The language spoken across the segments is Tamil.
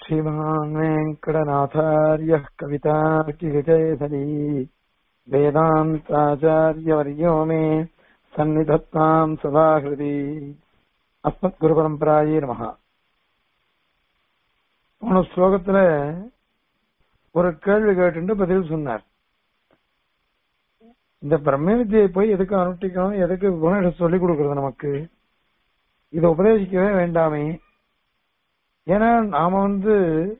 श्रीमान् वेङ्कटनाथार्यः कवितार्किविजयधरी वेदान्ताचार्यवर्यो मे सन्निधत्ताम् सदा हृदि அஸ்மத்குருபரம்பராயே நமகா போன ஸ்லோகத்துல ஒரு கேள்வி கேட்டு பதில் சொன்னார் இந்த பிரம்ம வித்தியை போய் எதுக்கு அனுஷ்டிக்கணும் எதுக்கு குணம் சொல்லிக் கொடுக்கறது நமக்கு இதை உபதேசிக்கவே வேண்டாமே ஏன்னா நாம வந்து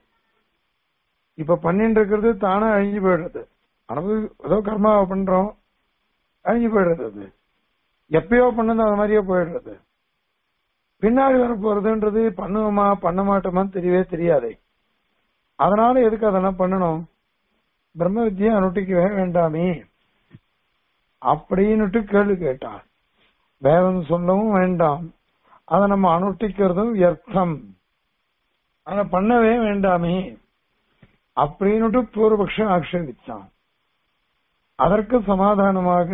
இப்ப பண்ணிட்டு இருக்கிறது தானே அழிஞ்சு போயிடுறது அனுபவி ஏதோ கர்மாவை பண்றோம் அழிஞ்சு போயிடுறது அது எப்பயோ பண்ணது அது மாதிரியே போயிடுறது பின்னாடி வர போறதுன்றது பண்ணுவோமா பண்ண மாட்டோமான்னு தெரியவே தெரியாதே அதனால எதுக்கு அதெல்லாம் பண்ணணும் பிரம்ம வித்தியை அனுஷ்டிக்கவே வேண்டாமே அப்படின்னுட்டு கேள்வி கேட்டார் வேதம் சொல்லவும் வேண்டாம் அதை நம்ம அனுஷ்டிக்கிறதும் வியர்த்தம் அதை பண்ணவே வேண்டாமே அப்படின்னுட்டு பூர்வபக்ஷம் ஆக்ஷேபிச்சான் அதற்கு சமாதானமாக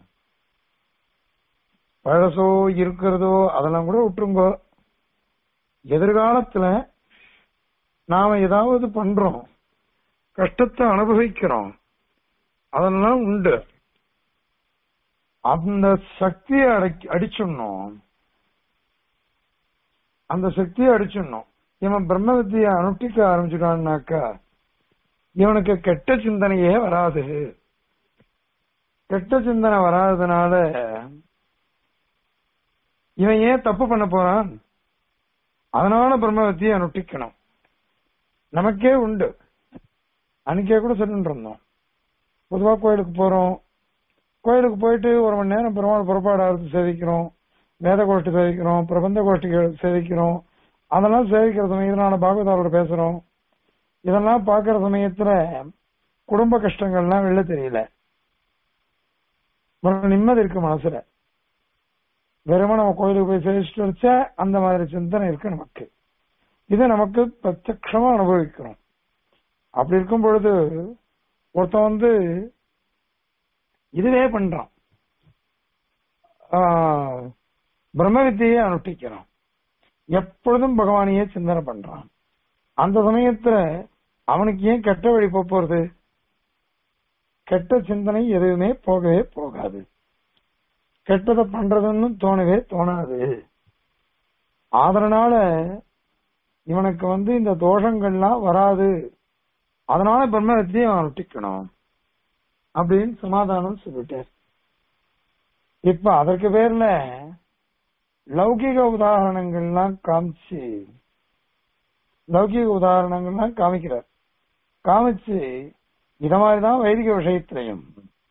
பழசோ இருக்கிறதோ அதெல்லாம் கூட விட்டுருங்கோ எதிர்காலத்துல நாம ஏதாவது பண்றோம் கஷ்டத்தை அனுபவிக்கிறோம் அதெல்லாம் உண்டு அந்த சக்தியை அடக்கி அடிச்சிடணும் அந்த சக்தியை அடிச்சிடணும் இவன் பிரம்ம வித்தியை அனுஷ்டிக்க ஆரம்பிச்சுட்டான்னாக்கா இவனுக்கு கெட்ட சிந்தனையே வராது கெட்ட சிந்தனை வராதனால இவன் ஏன் தப்பு பண்ண போறான் அதனால பிரம்ம வித்தியை அனுஷ்டிக்கணும் நமக்கே உண்டு அன்னைக்கே கூட சொல்லிட்டு இருந்தோம் பொதுவா கோயிலுக்கு போறோம் கோயிலுக்கு போயிட்டு ஒரு மணி நேரம் பெருமாள் புறப்பாடு ஆரம்பித்து சேவிக்கிறோம் வேத கோஷ்டி சேவிக்கிறோம் பிரபந்த கோஷ்டிகள் சேவிக்கிறோம் அதெல்லாம் சேவிக்கிற சமயத்துல பாகவதாரோட பேசுறோம் இதெல்லாம் பாக்குற சமயத்துல குடும்ப கஷ்டங்கள்லாம் வெளில தெரியல ஒரு நிம்மதி இருக்கு மனசுல வெறும நம்ம கோயிலுக்கு போய் சேவிச்சுட்டு வச்சா அந்த மாதிரி சிந்தனை இருக்கு நமக்கு இதை நமக்கு பிரத்யக்ஷமா அனுபவிக்கிறோம் அப்படி இருக்கும் பொழுது ஒருத்தன் வந்து இதுவே பண்றான் பிரம்ம வித்தியை அனுஷ்டிக்கிறான் எப்பொழுதும் பகவானையே சிந்தனை பண்றான் அந்த சமயத்துல அவனுக்கு ஏன் கெட்ட வழி போறது கெட்ட சிந்தனை எதுவுமே போகவே போகாது கெட்டதை பண்றதுன்னு தோணவே தோணாது அதனால இவனுக்கு வந்து இந்த தோஷங்கள்லாம் வராது அதனால பிரம்ம வித்தியை அனுஷ்டிக்கணும் அப்படின்னு சமாதானம் சொல்லிட்டார் இப்ப அதற்கு பேர்ல லௌகிக உதாரணங்கள்லாம் காமிச்சு லௌகிக உதாரணங்கள்லாம் காமிக்கிறார் காமிச்சு இத மாதிரிதான் வைதிக விஷயத்திலையும்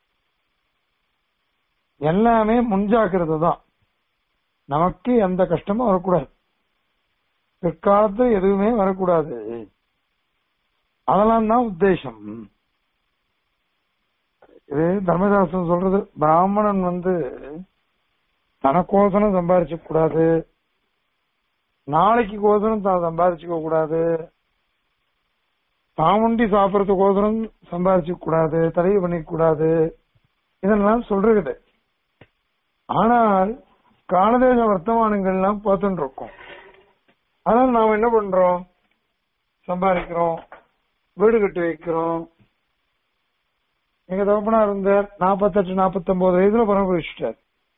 எல்லாமே முன்ஜாக்கிரதை தான் நமக்கு எந்த கஷ்டமும் வரக்கூடாது பிற்காலத்துல எதுவுமே வரக்கூடாது அதெல்லாம் தான் உத்தேசம் இது தர்மசாஸ்திரம் சொல்றது பிராமணன் வந்து தனக்கோசனம் சம்பாரிச்சு கூடாது நாளைக்கு கோசனம் தான் சம்பாரிச்சுக்க கூடாது தாமுண்டி சாப்பிடறதுக்கோசரம் சம்பாரிச்சு கூடாது தலைவு பண்ணிக்க கூடாது இதெல்லாம் சொல்றது ஆனால் காலதேச வர்த்தமானங்கள்லாம் பார்த்துட்டு இருக்கோம் அதனால நாம என்ன பண்றோம் சம்பாதிக்கிறோம் வீடு கட்டி வைக்கிறோம் எங்க தகப்பனா இருந்தார் நாற்பத்தெட்டு நாற்பத்தி ஒன்பது வயதுல பரமபுரிச்சிட்டார்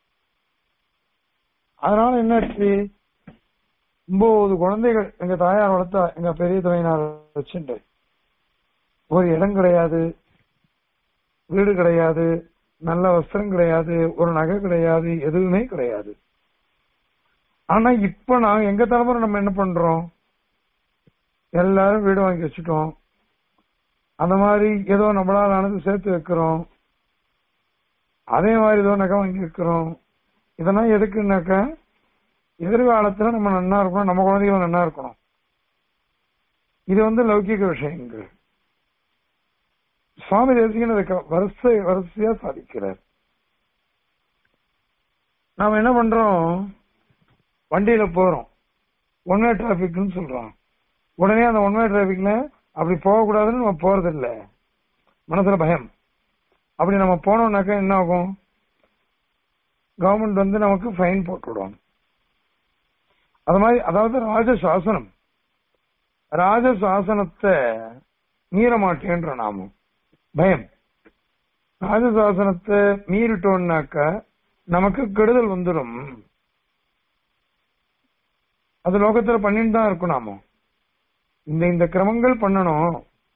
அதனால என்னாச்சு ஒன்பது குழந்தைகள் எங்க தாயார் வளர்த்தா எங்க பெரிய தலையினார் வச்சுட்டு ஒரு இடம் கிடையாது வீடு கிடையாது நல்ல வஸ்திரம் கிடையாது ஒரு நகை கிடையாது எதுவுமே கிடையாது ஆனா இப்ப நான் எங்க தலைமுறை நம்ம என்ன பண்றோம் எல்லாரும் வீடு வாங்கி வச்சுட்டோம் அந்த மாதிரி ஏதோ நம்மளால ஆனது சேர்த்து வைக்கிறோம் அதே மாதிரி ஏதோ நகை வாங்கி வைக்கிறோம் இதெல்லாம் எதுக்குன்னாக்கா எதிர்காலத்துல நம்ம நன்னா இருக்கணும் நம்ம குழந்தைகளும் நன்னா இருக்கணும் இது வந்து லௌகிக விஷயங்கள் சுவாமி தேசிகன் அதுக்கு வரிசை வரிசையா சாதிக்கிறார் நாம என்ன பண்றோம் வண்டியில போறோம் ஒன் வே டிராபிக்னு சொல்றோம் உடனே அந்த ஒன் வே டிராபிக்ல அப்படி போகக்கூடாதுன்னு நம்ம போறது இல்ல மனசுல பயம் அப்படி நம்ம போனோம்னாக்கா என்ன ஆகும் கவர்மெண்ட் வந்து நமக்கு ஃபைன் போட்டுவிடும் அது மாதிரி அதாவது ராஜ சாசனம் ராஜசாசனத்தை மீற மாட்டேன்ற நாமம் பயம் ராஜசாசனத்தை மீறிட்டோம்னாக்கா நமக்கு கெடுதல் வந்துடும் அது லோகத்துல பண்ணிட்டு தான் இருக்கும் நாம இந்த இந்த கிரமங்கள் பண்ணணும்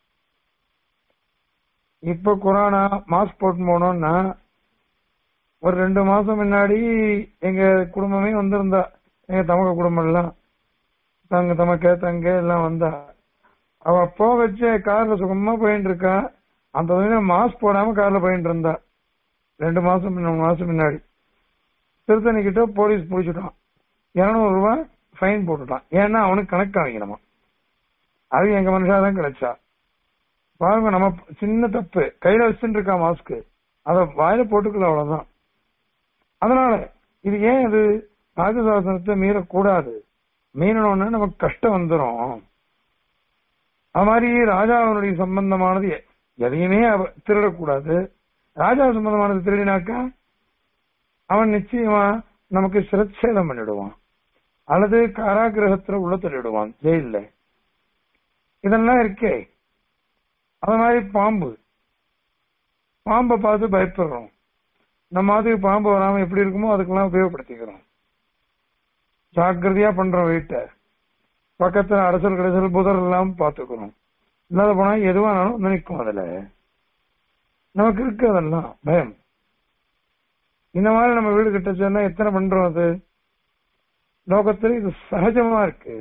இப்ப கொரோனா மாஸ்க் போட்டு போனோம்னா ஒரு ரெண்டு மாசம் முன்னாடி எங்க குடும்பமே வந்திருந்தா எங்க தமக குடும்பம் எல்லாம் தங்க தமக்க தங்க எல்லாம் வந்தா அவ அப்போ வச்ச கார்ல சுகமா போயிட்டு இருக்கா அந்த சமயம் மாஸ்க் போடாம கார்ல போயிட்டு இருந்தா ரெண்டு மாசம் மூணு மாசம் முன்னாடி திருத்தணி கிட்ட போலீஸ் பிடிச்சிட்டான் இருநூறு ரூபாய் ஃபைன் போட்டுட்டான் ஏன்னா அவனுக்கு கணக்கு காமிக்கணுமா அது எங்க மனுஷாதான் கிடைச்சா பாருங்க நம்ம சின்ன தப்பு கையில வச்சுட்டு இருக்கா மாஸ்க் அத வாயில போட்டுக்கல அவ்வளவுதான் அதனால இது ஏன் இது ராஜசாசனத்தை மீறக்கூடாது மீறணும்னா நமக்கு கஷ்டம் வந்துடும் அது மாதிரி ராஜாவினுடைய சம்பந்தமானது எ- எதையுமே அவ- திருடக்கூடாது ராஜா சம்பந்தமானது திருடினாக்கா அவன் நிச்சயமா நமக்கு சிரச்சேதம் பண்ணிடுவான் அல்லது காராகிரகத்துல உள்ள தள்ளிடுவான் ஜெயில்ல இதெல்லாம் இருக்கே அது மாதிரி பாம்பு பாம்பை பார்த்து பயப்படுறோம் நம்ம அதுக்கு பாம்பு வராம எப்படி இருக்குமோ அதுக்கெல்லாம் உபயோகப்படுத்திக்கிறோம் ஜாக்கிரதையா பண்றோம் வீட்டை பக்கத்துல அரசல் கடைசல் புதர் எல்லாம் பாத்துக்கிறோம் இல்லாத போனா எதுவானாலும் வந்து நிற்கும் அதுல நமக்கு இருக்கு அதெல்லாம் பயம் இந்த மாதிரி நம்ம வீடு கட்டச்சோன்னா எத்தனை பண்றோம் அது லோகத்துல இது சகஜமா இருக்கு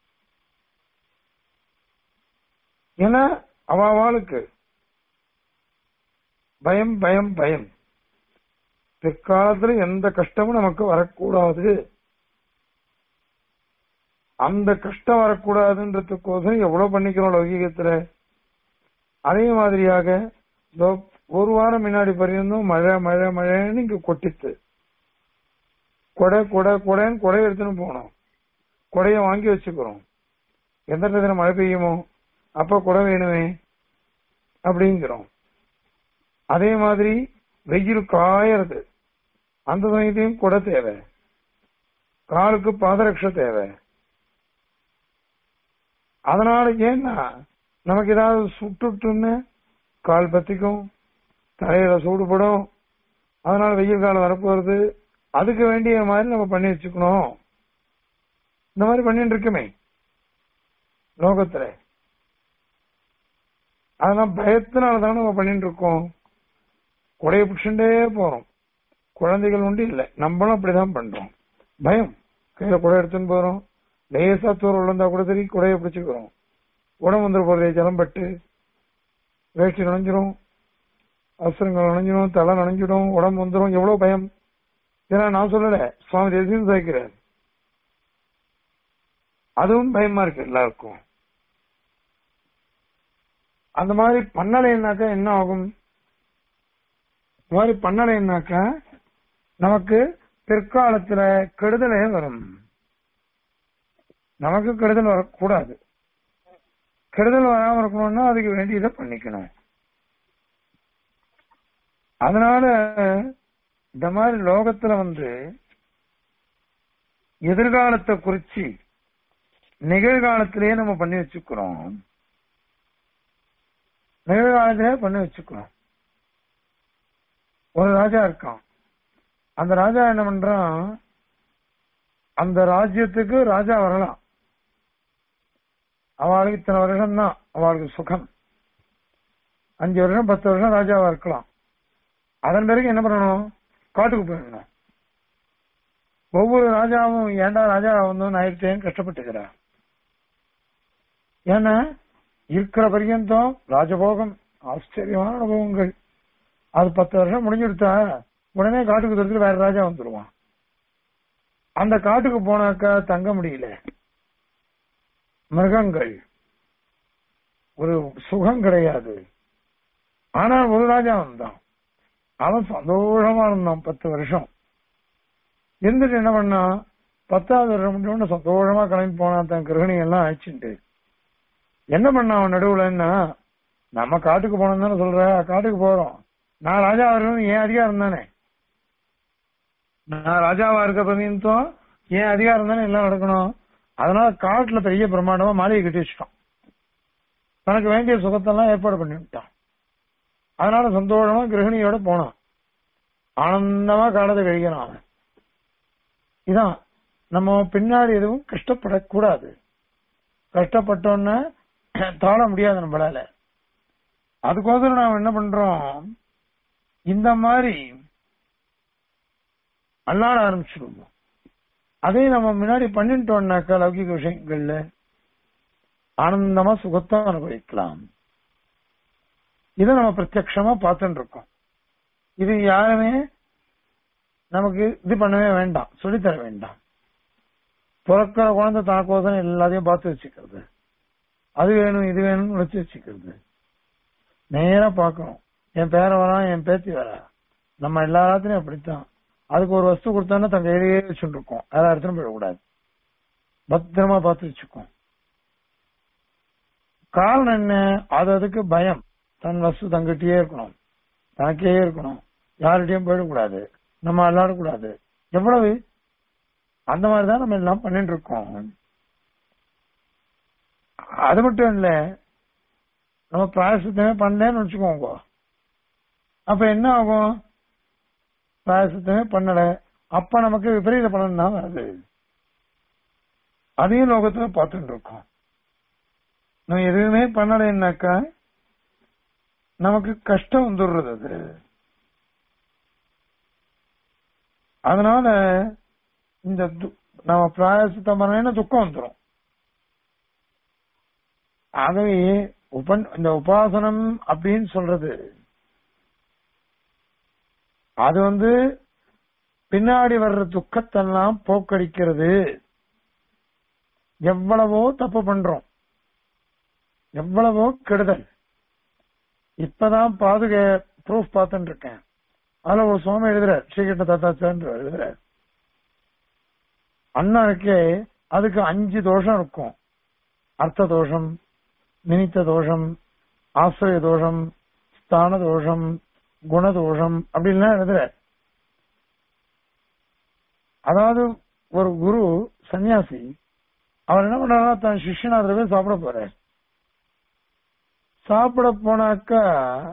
ஏன்னா அவாவாளுக்கு பயம் பயம் பயம் பிற்காலத்துல எந்த கஷ்டமும் நமக்கு வரக்கூடாது அந்த கஷ்டம் வரக்கூடாதுன்றதுக்கோசரம் எவ்வளவு பண்ணிக்கிறோம் லௌகீகத்துல அதே மாதிரியாக இதோ ஒரு வாரம் முன்னாடி பரியந்தும் மழை மழை மழைன்னு இங்க கொட்டித்து கொடை கொடை கொடைன்னு கொடை எடுத்துன்னு போனோம் கொடைய வாங்கி வச்சுக்கிறோம் எந்த நேரத்துல மழை பெய்யுமோ அப்ப குடை வேணுமே அப்படிங்கிறோம் அதே மாதிரி வெயில் காயறது அந்த சமயத்தையும் குடை தேவை காலுக்கு பாதரட்ச தேவை அதனால ஏன்னா நமக்கு ஏதாவது சுட்டுட்டுன்னு கால் பத்திக்கும் தலையில சூடுபடும் அதனால வெயில் காலம் வரப்போறது அதுக்கு வேண்டிய மாதிரி நம்ம பண்ணி வச்சுக்கணும் இந்த மாதிரி பண்ணிட்டு இருக்குமே லோகத்துல அதெல்லாம் பயத்தினால தானே நம்ம பண்ணிட்டு இருக்கோம் குடைய பிடிச்சுட்டே போறோம் குழந்தைகள் உண்டு இல்லை நம்மளும் அப்படிதான் பண்றோம் பயம் கையில குடை எடுத்துன்னு போறோம் லேசா தூரம் விழுந்தா கூட சரி குடைய பிடிச்சுக்கிறோம் உடம்பு வந்துட போறது ஜலம்பட்டு வேஷ்டி நனைஞ்சிரும் வஸ்திரங்கள் நனைஞ்சிடும் தலை நனைஞ்சிடும் உடம்பு வந்துடும் எவ்வளவு பயம் ஏன்னா நான் சொல்லல சுவாமி தேசியம் சேர்க்கிறார் அதுவும் பயமா இருக்கு எல்லாருக்கும் அந்த மாதிரி பண்ணலைன்னாக்கா என்ன ஆகும் இந்த மாதிரி பண்ணலைன்னாக்கா நமக்கு பிற்காலத்துல கெடுதலே வரும் நமக்கு கெடுதல் வரக்கூடாது கெடுதல் வராம இருக்கணும்னா அதுக்கு வேண்டியதை பண்ணிக்கணும் அதனால இந்த மாதிரி லோகத்துல வந்து எதிர்காலத்தை குறிச்சு நிகழ்காலத்திலேயே நம்ம பண்ணி வச்சுக்கிறோம் நிகழ்காலத்திலே பண்ணி வச்சுக்கிறோம் ஒரு ராஜா இருக்கான் அந்த ராஜா என்ன பண்றான் அந்த ராஜ்யத்துக்கு ராஜா வரலாம் அவளுக்கு இத்தனை வருஷம் தான் அவளுக்கு சுகம் அஞ்சு வருஷம் பத்து வருஷம் ராஜாவா இருக்கலாம் அதன் பிறகு என்ன பண்ணணும் காட்டுக்கு போயிடணும் ஒவ்வொரு ராஜாவும் ஏன்டா ராஜா வந்தோம் ஆயிரத்தையும் கஷ்டப்பட்டுக்கிறா ஏன்னா இருக்கிற பர்யந்தம் ராஜபோகம் ஆச்சரியமான அனுபவங்கள் அது பத்து வருஷம் முடிஞ்சுடுத்தா உடனே காட்டுக்கு துரத்துல வேற ராஜா வந்துருவான் அந்த காட்டுக்கு போனாக்கா தங்க முடியல மிருகங்கள் ஒரு சுகம் கிடையாது ஆனா ஒரு ராஜா வந்தான் அவன் சந்தோஷமா இருந்தான் பத்து வருஷம் இருந்துட்டு என்ன பண்ணான் பத்தாவது வருஷம் முடிஞ்ச சந்தோஷமா கிளம்பி போனான் தன் கிரகணி எல்லாம் அழிச்சுட்டு என்ன பண்ணான் அவன் நடுவுலன்னா நம்ம காட்டுக்கு போனோம் தானே சொல்ற காட்டுக்கு போறோம் நான் ராஜா வரணும் ஏன் அதிகாரம் தானே நான் ராஜாவா இருக்க பர்யந்தம் ஏன் அதிகாரம் தானே எல்லாம் நடக்கணும் அதனால காட்டுல பெரிய பிரம்மாண்டமா மாளிகை கட்டி வச்சுட்டான் தனக்கு வேண்டிய சுகத்தெல்லாம் ஏற்பாடு பண்ணி விட்டான் அதனால சந்தோஷமா கிரகிணியோட போனான் ஆனந்தமா காலத்தை கழிக்கிறான் அவன் இதான் நம்ம பின்னாடி எதுவும் கஷ்டப்படக்கூடாது கஷ்டப்பட்டோன்னா தாழ முடியாது நம்மளால அதுக்கோசரம் நாம் என்ன பண்றோம் இந்த மாதிரி அல்லாட ஆரம்பிச்சிடுவோம் அதே நம்ம முன்னாடி பண்ணிட்டோம்னாக்கா லௌகிக விஷயங்கள்ல ஆனந்தமா சுகத்தை அனுபவிக்கலாம் இதை நம்ம பிரத்யக்ஷமா பார்த்துட்டு இருக்கோம் இது யாருமே நமக்கு இது பண்ணவே வேண்டாம் சொல்லித்தர வேண்டாம் பிறக்கிற குழந்தை தனக்கோசம் எல்லாத்தையும் பார்த்து வச்சுக்கிறது அது வேணும் இது வேணும்னு வச்சு வச்சுக்கிறது நேரா பார்க்கணும் என் பேர வரான் என் பேத்தி வரா நம்ம எல்லாத்துலயும் அப்படித்தான் அதுக்கு ஒரு வஸ்து கொடுத்தோன்னா தன் கையிலேயே வச்சுட்டு இருக்கோம் வேற இடத்துல போயிடக்கூடாது பத்திரமா பார்த்து வச்சுக்கோம் காரணம் என்ன அது அதுக்கு பயம் தன் வஸ்து தங்கிட்டே இருக்கணும் தனக்கே இருக்கணும் யார்கிட்டயும் போயிடக்கூடாது நம்ம விளையாடக்கூடாது எவ்வளவு அந்த மாதிரிதான் நம்ம எல்லாம் பண்ணிட்டு இருக்கோம் அது மட்டும் இல்ல நம்ம பிராயசத்தமே பண்ணலன்னு வச்சுக்கோங்க அப்ப என்ன ஆகும் பிராயசத்தமே பண்ணல அப்ப நமக்கு விபரீத பலன் தான் வருது அதையும் லோகத்துல பார்த்துட்டு இருக்கோம் நம்ம எதுவுமே பண்ணலைன்னாக்கா நமக்கு கஷ்டம் வந்துடுறது அது அதனால இந்த து- நம்ம பிராயசித்தம் பண்ணலைன்னா துக்கம் வந்துடும் ஆகவே உபன் இந்த உபாசனம் அப்படின்னு சொல்றது அது வந்து பின்னாடி வர்ற துக்கத்தெல்லாம் போக்கடிக்கிறது எவ்வளவோ தப்பு பண்றோம் எவ்வளவோ கெடுதல் இப்பதான் பாதுக ப்ரூஃப் பார்த்துட்டு இருக்கேன் அதுல ஒரு சுவாமி எழுதுற ஸ்ரீகிருஷ்ண தத்தாச்சார் எழுதுற அண்ணனுக்கு அதுக்கு அஞ்சு தோஷம் இருக்கும் அர்த்த தோஷம் நிமித்த தோஷம் ஆசிரிய தோஷம் ஸ்தான தோஷம் குணதோஷம் அப்படின்லாம் எழுதுற அதாவது ஒரு குரு சன்னியாசி அவர் என்ன பண்றாருன்னா தன் சிஷ்யனாதரவே சாப்பிட போறார் சாப்பிட போனாக்கா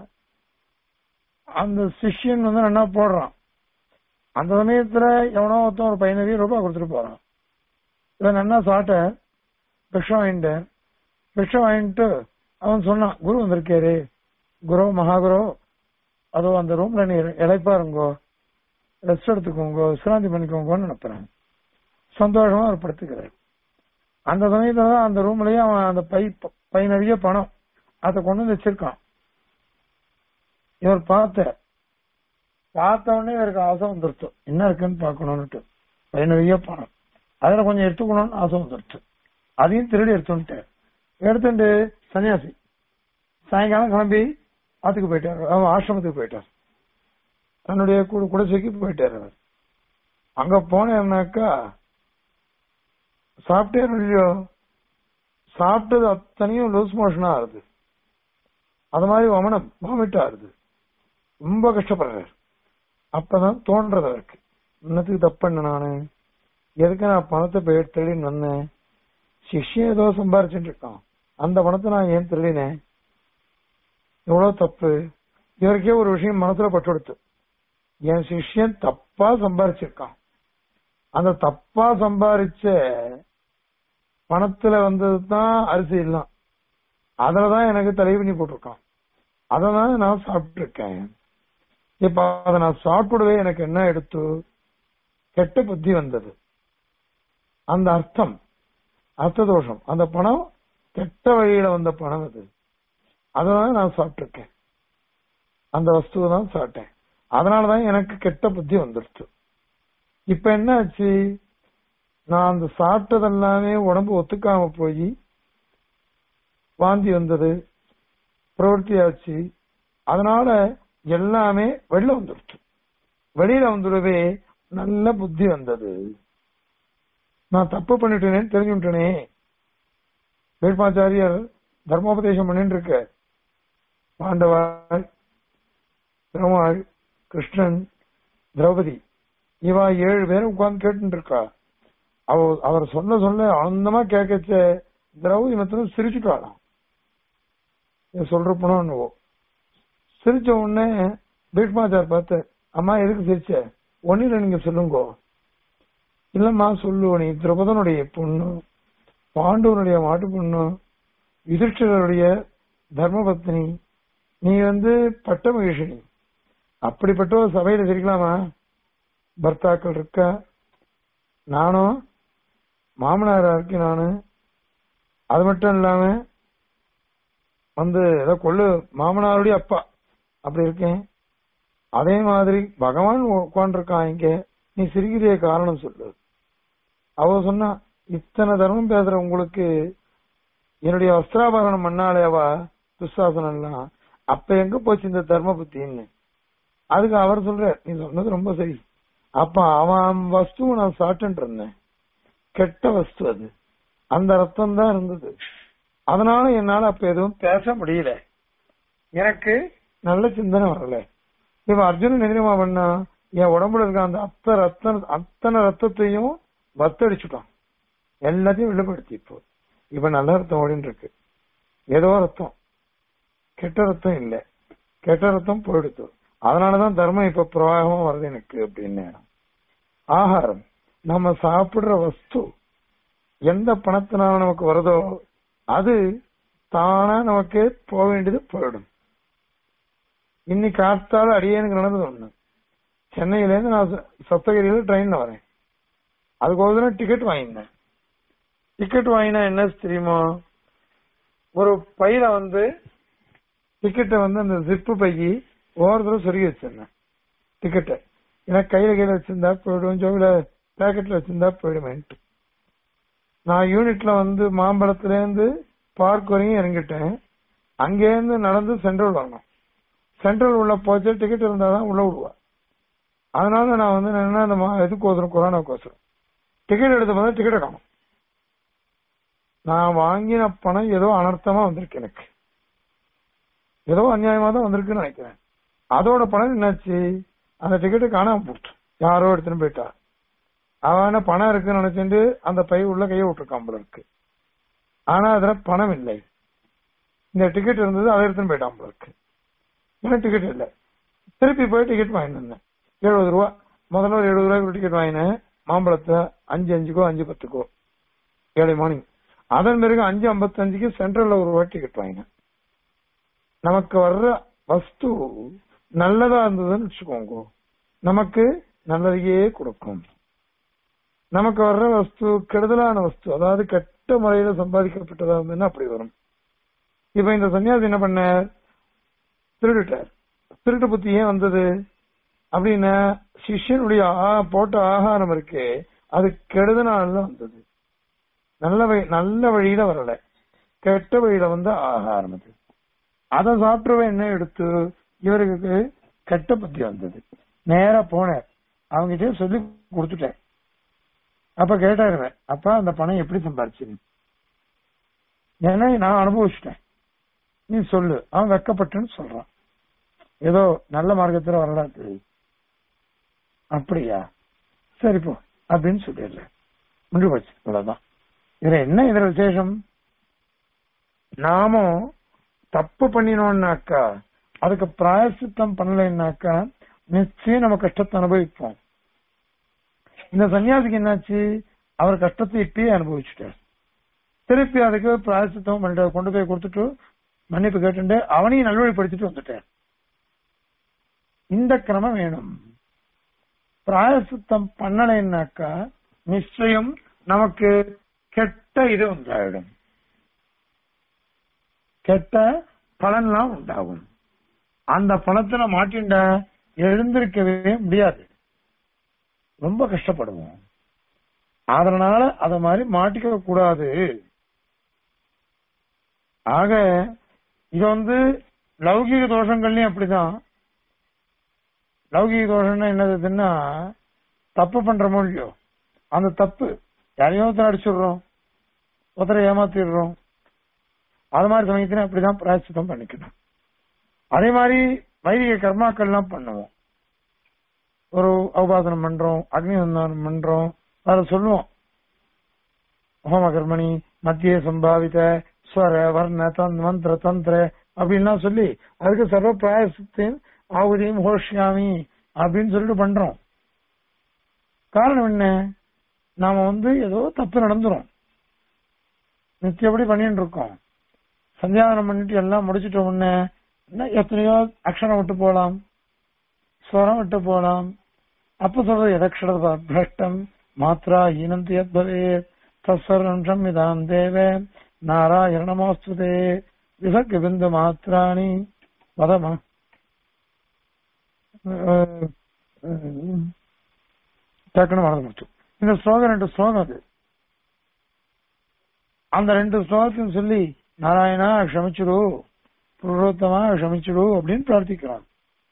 அந்த சிஷ்யன் வந்து என்ன போடுறான் அந்த சமயத்துல எவனோ ஒருத்தன் ஒரு பதினஞ்சு ரூபாய் கொடுத்துட்டு போறான் இவன் நன்னா சாப்பிட்ட பிக்ஷம் வாங்கிட்டு பிக்ஷம் வாங்கிட்டு அவன் சொன்னான் குரு வந்திருக்காரு குரு மகாகுரு அதோ அந்த ரூம்ல நீ இழைப்பா இருங்கோ ரெஸ்ட் எடுத்துக்கோங்க விசிராந்தி பண்ணிக்கோங்கன்னு நினைப்பேன் சந்தோஷமா அவர் படுத்துக்கிறார் அந்த சமயத்துல தான் அந்த ரூம்லயே அவன் அந்த பை பை நிறைய பணம் அதை கொண்டு வந்து வச்சிருக்கான் இவர் பார்த்த பார்த்த உடனே இவருக்கு ஆசை வந்துருச்சு என்ன இருக்குன்னு பார்க்கணும்னுட்டு பை நிறைய பணம் அதுல கொஞ்சம் எடுத்துக்கணும்னு ஆசை வந்துருச்சு அதையும் திருடி எடுத்துட்டார் எடுத்துட்டு சன்னியாசி சாயங்காலம் கிளம்பி ஆத்துக்கு போயிட்டார் அவன் ஆசிரமத்துக்கு போயிட்டார் தன்னுடைய குடு குடிசைக்கு போயிட்டார் அவர் அங்க போனேன்னாக்கா சாப்பிட்டே இல்லையோ சாப்பிட்டது அத்தனையும் லூஸ் மோஷனா ஆகுது அது மாதிரி வமனம் வாமிட் ஆகுது ரொம்ப கஷ்டப்படுறாரு அப்பதான் தோன்றது அவருக்கு இன்னத்துக்கு தப்பு பண்ண நானு எதுக்கு நான் பணத்தை போய் திருடின்னு வந்தேன் சிஷ்யம் ஏதோ சம்பாரிச்சுட்டு இருக்கான் அந்த பணத்தை நான் ஏன் திருடினேன் எவ்வளவு தப்பு இவருக்கே ஒரு விஷயம் மனசுல பட்டு கொடுத்து என் சிஷ்யன் தப்பா சம்பாரிச்சிருக்கான் அந்த தப்பா சம்பாரிச்ச பணத்துல வந்ததுதான் அரிசி எல்லாம் அதுலதான் எனக்கு தலைவணி போட்டிருக்கான் அததான் நான் சாப்பிட்டு இருக்கேன் இப்ப அதை நான் சாப்பிடவே எனக்கு என்ன எடுத்து கெட்ட புத்தி வந்தது அந்த அர்த்தம் அர்த்த தோஷம் அந்த பணம் கெட்ட வழியில வந்த பணம் அது அதனால நான் சாப்பிட்டிருக்கேன் அந்த வஸ்துவை தான் சாப்பிட்டேன் அதனாலதான் எனக்கு கெட்ட புத்தி வந்துருச்சு இப்ப என்ன ஆச்சு நான் அந்த சாப்பிட்டதெல்லாமே உடம்பு ஒத்துக்காம போய் வாந்தி வந்தது பிரவர்த்தி ஆச்சு அதனால எல்லாமே வெளில வந்துருச்சு வெளியில வந்துடவே நல்ல புத்தி வந்தது நான் தப்பு பண்ணிட்டேனேன்னு தெரிஞ்சுட்டேனே வேட்பாச்சாரியர் தர்மோபதேசம் பண்ணிட்டு இருக்க பாண்டவாள் பெருமாள் கிருஷ்ணன் திரௌபதி இவா ஏழு பேரும் உட்கார்ந்து கேட்டு இருக்கா அவ அவர் சொல்ல சொல்ல ஆனந்தமா கேட்கச்ச திரௌபதி மத்திரம் சிரிச்சுட்டாளாம் இதை சொல்றப்பனோ என்னவோ சிரிச்ச உடனே பீஷ்மாச்சார் பார்த்து அம்மா எதுக்கு சிரிச்ச ஒன்னில நீங்க சொல்லுங்கோ இல்லம்மா சொல்லு நீ திரௌபதனுடைய பொண்ணு பாண்டவனுடைய மாட்டு பொண்ணு யுதிஷ்டிரருடைய தர்மபத்னி நீ வந்து பட்ட மகிஷினி அப்படிப்பட்ட ஒரு சபையில சிரிக்கலாமா பர்த்தாக்கள் இருக்கா நானும் மாமனாரா இருக்கேன் நானு அது மட்டும் இல்லாம வந்து ஏதோ கொள்ளு மாமனாருடைய அப்பா அப்படி இருக்கேன் அதே மாதிரி பகவான் உட்காந்துருக்கான் இங்க நீ சிரிக்கிறிய காரணம் சொல்லு அவ சொன்னா இத்தனை தர்மம் பேசுற உங்களுக்கு என்னுடைய வஸ்திராபரணம் பண்ணாலேவா துஸ்சாசனம் எல்லாம் அப்ப எங்க போச்சு இந்த தர்ம புத்தின்னு அதுக்கு அவர் சொல்ற நீ சொன்னது ரொம்ப சரி அப்ப அவன் வஸ்துவை நான் சாப்பிட்டு இருந்தேன் கெட்ட வஸ்து அது அந்த ரத்தம் தான் இருந்தது அதனால என்னால அப்ப எதுவும் பேச முடியல எனக்கு நல்ல சிந்தனை வரல இவன் அர்ஜுனன் எதிரமா பண்ணா என் உடம்புல இருக்க அந்த அத்தனை ரத்தம் அத்தனை ரத்தத்தையும் வத்தடிச்சுட்டான் எல்லாத்தையும் வெளிப்படுத்தி இப்போ இப்ப நல்ல ரத்தம் ஓடின்னு இருக்கு ஏதோ ரத்தம் கெட்ட ரத்தம் இல்ல கெட்ட ரத்தம் போயிடுத்து அதனாலதான் தர்மம் இப்ப பிரவாகமா வருது எனக்கு அப்படின்னு ஆகாரம் நம்ம சாப்பிடுற வஸ்து எந்த பணத்தினால நமக்கு வருதோ அது தானா நமக்கு போக வேண்டியது போயிடும் இன்னைக்கு காத்தால அடியேனுக்கு நடந்தது ஒண்ணு சென்னையில இருந்து நான் ச- சப்தகிரியில ட்ரெயின்ல வரேன் அதுக்கோசரம் டிக்கெட் வாங்கினேன் டிக்கெட் வாங்கினா என்ன தெரியுமா ஒரு பையில வந்து டிக்கெட்டை வந்து அந்த ஜிப்பு பைக்கு ஓரத்துல சொருகி வச்சிருந்தேன் டிக்கெட்டை ஏன்னா கையில கையில வச்சிருந்தா போயிடும் ஜோவில பேக்கெட்ல வச்சிருந்தா போயிடுமேன்ட்டு நான் யூனிட்ல வந்து மாம்பழத்துல இருந்து பார்க் வரையும் இறங்கிட்டேன் அங்கேருந்து நடந்து சென்ட்ரல் வரணும் சென்ட்ரல் உள்ள போச்சு டிக்கெட் இருந்தாதான் உள்ள விடுவா அதனால நான் வந்து என்ன அந்த மா- இதுக்கு ஓசரம் கொரோனாக்கு ஓசரம் டிக்கெட் எடுத்து பார்த்தா டிக்கெட்டை காணும் நான் வாங்கின பணம் ஏதோ அனர்த்தமா வந்திருக்கு எனக்கு ஏதோ அநியாயமா தான் வந்திருக்குன்னு நினைக்கிறேன் அதோட பணம் என்னாச்சு அந்த டிக்கெட்டு காணாம போட்டு யாரோ எடுத்துன்னு போயிட்டா அவன பணம் இருக்குன்னு நினைச்சுட்டு அந்த பை உள்ள கையை விட்டுருக்கான் போல இருக்கு ஆனா அதுல பணம் இல்லை இந்த டிக்கெட் இருந்தது அதை எடுத்துன்னு போயிட்டான் போல இருக்கு எனக்கு டிக்கெட் இல்லை திருப்பி போய் டிக்கெட் வாங்கிட்டு வந்தேன் எழுபது ரூபா முதல்ல ஒரு எழுபது ரூபாய்க்கு டிக்கெட் வாங்கினேன் மாம்பழத்தை அஞ்சு அஞ்சுக்கோ அஞ்சு பத்துக்கோ ஏழை மார்னிங் அதன் பிறகு அஞ்சு ஐம்பத்தஞ்சுக்கு சென்ட்ரல்ல ஒரு ரூபாய் டிக்கெட் வாங்கினேன் நமக்கு வர்ற வஸ்து நல்லதா இருந்ததுன்னு வச்சுக்கோங்க நமக்கு நல்லதையே கொடுக்கும் நமக்கு வர்ற வஸ்து கெடுதலான வஸ்து அதாவது கெட்ட முறையில சம்பாதிக்கப்பட்டதா இருந்ததுன்னா அப்படி வரும் இப்ப இந்த சன்னியாசி என்ன பண்ணார் திருடிட்டார் திருட்டு புத்தி ஏன் வந்தது அப்படின்னா சிஷ்யனுடைய ஆ- போட்ட ஆகாரம் இருக்கே அது கெடுதனால வந்தது நல்ல வழி நல்ல வழியில வரல கெட்ட வழியில வந்த ஆகாரம் அது அதை சாப்பிட்டுருவ என்ன எடுத்து இவருக்கு கெட்ட புத்தி வந்தது நேரா போனார் அவங்ககிட்ட சொல்லி கொடுத்துட்டேன் அப்ப கேட்டாருவேன் அப்பா அந்த பணம் எப்படி சம்பாரிச்சு ஏன்னா நான் அனுபவிச்சிட்டேன் நீ சொல்லு அவன் வெக்கப்பட்டுன்னு சொல்றான் ஏதோ நல்ல மார்க்கத்துல வரலாம் தெரியுது அப்படியா சரி போ அப்படின்னு சொல்லிடுறேன் முடிவு போச்சு இவ்வளவுதான் இதுல என்ன இதுல விசேஷம் நாமும் தப்பு பண்ணினோம்னாக்கா அதுக்கு பிராயசித்தம் பண்ணலைன்னாக்கா நிச்சயம் நம்ம கஷ்டத்தை அனுபவிப்போம் இந்த சன்னியாசிக்கு என்னாச்சு அவர் கஷ்டத்தை இப்பயே அனுபவிச்சுட்டார் திருப்பி அதுக்கு பிராயசித்தம் பண்ணிட்டு கொண்டு போய் கொடுத்துட்டு மன்னிப்பு கேட்டுட்டு அவனையும் நல்வழிப்படுத்திட்டு வந்துட்டார் இந்த கிரமம் வேணும் பிராயசித்தம் பண்ணலைன்னாக்கா நிச்சயம் நமக்கு கெட்ட இது உண்டாயிடும் கெட்ட பலன்லாம் உண்டாகும் அந்த பணத்துல மாட்டிண்ட எழுந்திருக்கவே முடியாது ரொம்ப கஷ்டப்படுவோம் அதனால அத மாதிரி மாட்டிக்க கூடாது ஆக இது வந்து லௌகிக தோஷங்கள்லயும் அப்படிதான் லௌகிக தோஷம்னா என்னதுன்னா தப்பு பண்றோமோ இல்லையோ அந்த தப்பு யாரையோ ஒருத்தர் அடிச்சிடுறோம் ஒருத்தரை ஏமாத்திடுறோம் அது மாதிரி சமயத்துல அப்படிதான் பிராயச்சித்தம் பண்ணிக்கணும் அதே மாதிரி வைதிக கர்மாக்கள்லாம் பண்ணுவோம் ஒரு உபாசனம் பண்றோம் அக்னி சந்தானம் பண்றோம் அதுல சொல்லுவோம் ஹோம கர்மணி மத்திய சம்பாவித ஸ்வர வர்ண தந்த் மந்திர தந்திர அப்படின்லாம் சொல்லி அதுக்கு சர்வ பிராயசத்தையும் ஆகுதியும் ஹோஷ்யாமி அப்படின்னு சொல்லிட்டு பண்றோம் காரணம் என்ன நாம வந்து ஏதோ தப்பு நடந்துரும் நித்தியபடி பண்ணிட்டு இருக்கோம் சந்தியாவனம் பண்ணிட்டு எல்லாம் முடிச்சிட்ட உடனே இன்னும் எத்தனையோ அக்ஷரம் விட்டு போலாம் ஸ்வரம் விட்டு போலாம் அப்ப சொல்றது எதக்ஷர பிரஷ்டம் மாத்ரா ஈனந்தி யத்பவே தஸ்வரம் இதாம் தேவ நாராயணமோஸ்துதே விசக்கு பிந்து மாத்திராணி வதமா டக்குன்னு மறந்து முடிச்சு இந்த ஸ்லோகம் ரெண்டு ஸ்லோகம் அது அந்த ரெண்டு ஸ்லோகத்தையும் சொல்லி நாராயணா க்ஷமிச்சுடு புருஷோத்தமா க்ஷமிச்சுடு அப்படின்னு பிரார்த்திக்கிறான்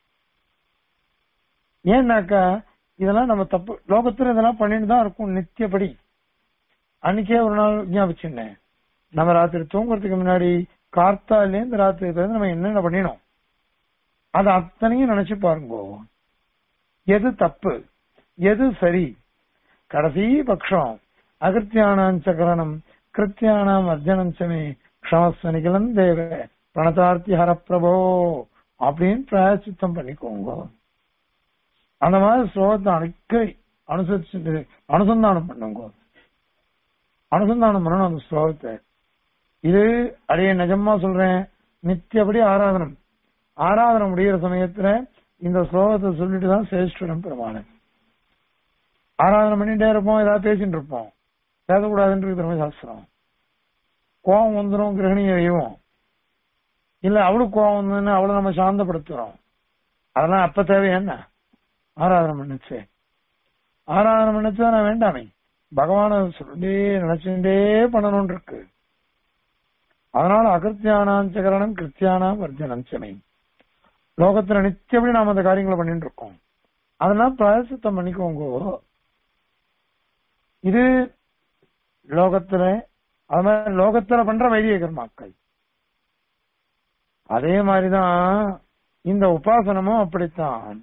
ஏன்னாக்கா இதெல்லாம் நம்ம தப்பு லோகத்துல இதெல்லாம் பண்ணிட்டு தான் இருக்கும் நித்தியப்படி அன்னைக்கே ஒரு நாள் ஞாபகிச்சுன்னேன் நம்ம ராத்திரி தூங்குறதுக்கு முன்னாடி கார்த்தாலேருந்து ராத்திரி வரைக்கும் நம்ம என்னென்ன பண்ணினோம் அது அத்தனையும் நினைச்சு பாருங்க எது தப்பு எது சரி கடைசி பட்சம் அகிருத்தியானாம் சகரணம் கிருத்தியானாம் அர்ஜனம் சமே க்ஷமஸ்வ நிகழன் தேவ பிரணதார்த்தி ஹரப்பிரபோ அப்படின்னு பிராயசித்தம் பண்ணிக்கோங்க அந்த மாதிரி ஸ்லோகத்தை அடிக்கடி அனுசரிச்சு அனுசந்தானம் பண்ணுங்க அனுசந்தானம் பண்ணணும் அந்த ஸ்லோகத்தை இது அடைய நிஜமா சொல்றேன் நித்தியபடி ஆராதனம் ஆராதனை முடிகிற சமயத்துல இந்த ஸ்லோகத்தை சொல்லிட்டு தான் சேஷ்டம் பெருமாள் ஆராதனை பண்ணிட்டே இருப்போம் ஏதாவது பேசிட்டு இருப்போம் பேசக்கூடாதுன்றது பெருமை சாஸ்திரம் கோபம் வந்துடும் கிரகணியை வைவோம் இல்ல அவளுக்கு கோபம் வந்ததுன்னு அவளை நம்ம சாந்தப்படுத்துறோம் அதெல்லாம் அப்ப தேவை என்ன ஆராதனை பண்ணுச்சு ஆராதனை பண்ணுச்சு நான் வேண்டாமே பகவான சொல்லி நினைச்சுட்டே பண்ணணும்னு இருக்கு அதனால அகிருத்தியானாம் சகரணம் கிருத்தியானாம் வர்ஜனம் சமை லோகத்துல நித்தியபடி நாம அந்த காரியங்களை பண்ணிட்டு இருக்கோம் அதெல்லாம் பிராயசித்தம் பண்ணிக்கோங்க இது லோகத்துல அது மாதிரி லோகத்துல பண்ற வைதிக கர்மாக்கள் அதே மாதிரிதான் இந்த உபாசனமும் அப்படித்தான்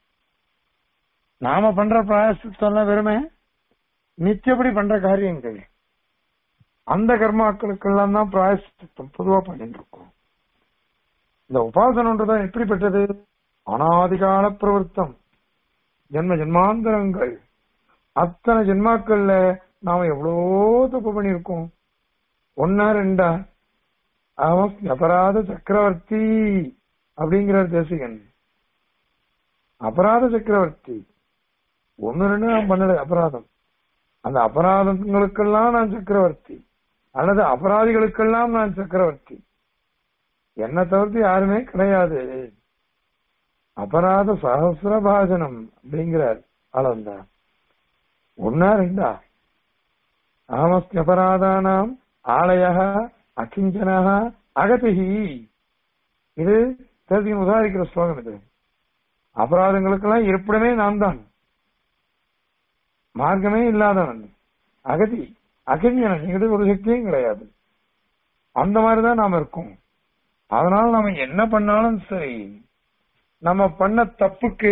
நாம பண்ற பிராயசித்தம் வெறுமே நித்தியப்படி பண்ற காரியங்கள் அந்த கர்மாக்களுக்கெல்லாம் தான் பிராயசித்தம் பொதுவா பண்ணிட்டு இருக்கோம் இந்த உபாசனம்ன்றதான் எப்படிப்பட்டது அனாதிகால பிரவருத்தம் ஜென்ம ஜென்மாந்தரங்கள் அத்தனை ஜென்மாக்கள்ல நாம எவ்வளோ தப்பு பண்ணியிருக்கோம் ஒன்னா ரெண்டா அவன் அபராத சக்கரவர்த்தி அப்படிங்கிறார் தேசிகன் அபராத சக்கரவர்த்தி ஒன்னு ரெண்டு நான் பண்ணல அபராதம் அந்த அபராதங்களுக்கெல்லாம் நான் சக்கரவர்த்தி அல்லது அபராதிகளுக்கெல்லாம் நான் சக்கரவர்த்தி என்ன தவிர்த்து யாருமே கிடையாது அபராத சகசிர பாஜனம் அப்படிங்கிறார் ஆளந்தார் ஒன்னா ரெண்டா ஆமஸ்தி அபராதானாம் ஆலய அகிஞ்சனா அகதிஹி இது தெரிஞ்சு உதாரிக்கிற ஸ்லோகம் இது அபராதங்களுக்கெல்லாம் இருப்பிடமே நான் தான் மார்க்கமே இல்லாதவன் அகதி அகிஞ்சனன் எங்கிட்ட ஒரு சக்தியும் கிடையாது அந்த மாதிரிதான் நாம இருக்கோம் அதனால நாம என்ன பண்ணாலும் சரி நம்ம பண்ண தப்புக்கு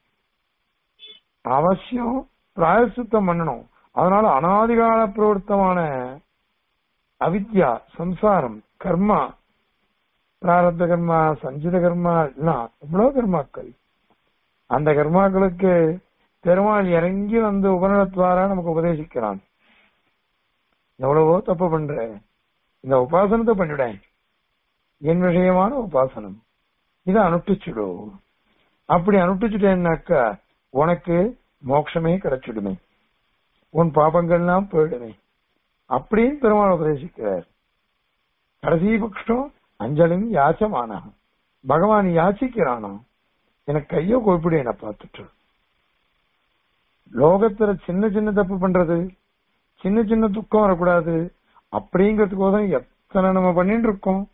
அவசியம் பிராயசித்தம் பண்ணணும் அதனால அனாதிகால பிரவருத்தமான அவித்யா சம்சாரம் கர்மா பிராரத்த கர்மா சஞ்சித கர்மா எல்லாம் எவ்வளவு கர்மாக்கள் அந்த கர்மாக்களுக்கு பெருமாள் இறங்கி வந்து உபநடத்வாரா நமக்கு உபதேசிக்கிறான் எவ்வளவோ தப்பு பண்ற இந்த உபாசனத்தை பண்ணிவிட என் விஷயமான உபாசனம் இதை அனுஷ்டிச்சுடு அப்படி அனுஷ்டிச்சுட்டேன்னாக்கா உனக்கு மோட்சமே கிடைச்சிடுமே உன் பாபங்கள்லாம் போயிடுமே அப்படின்னு பெருமாள் உபதேசிக்கிறார் கடைசி பட்சம் அஞ்சலின் யாச்சமானா பகவான் யாச்சிக்கிறானா எனக்கு கையோ கோப்பிடு என்ன பார்த்துட்டு லோகத்துல சின்ன சின்ன தப்பு பண்றது சின்ன சின்ன துக்கம் வரக்கூடாது அப்படிங்கிறதுக்கோசம் எத்தனை நம்ம பண்ணிட்டு இருக்கோம்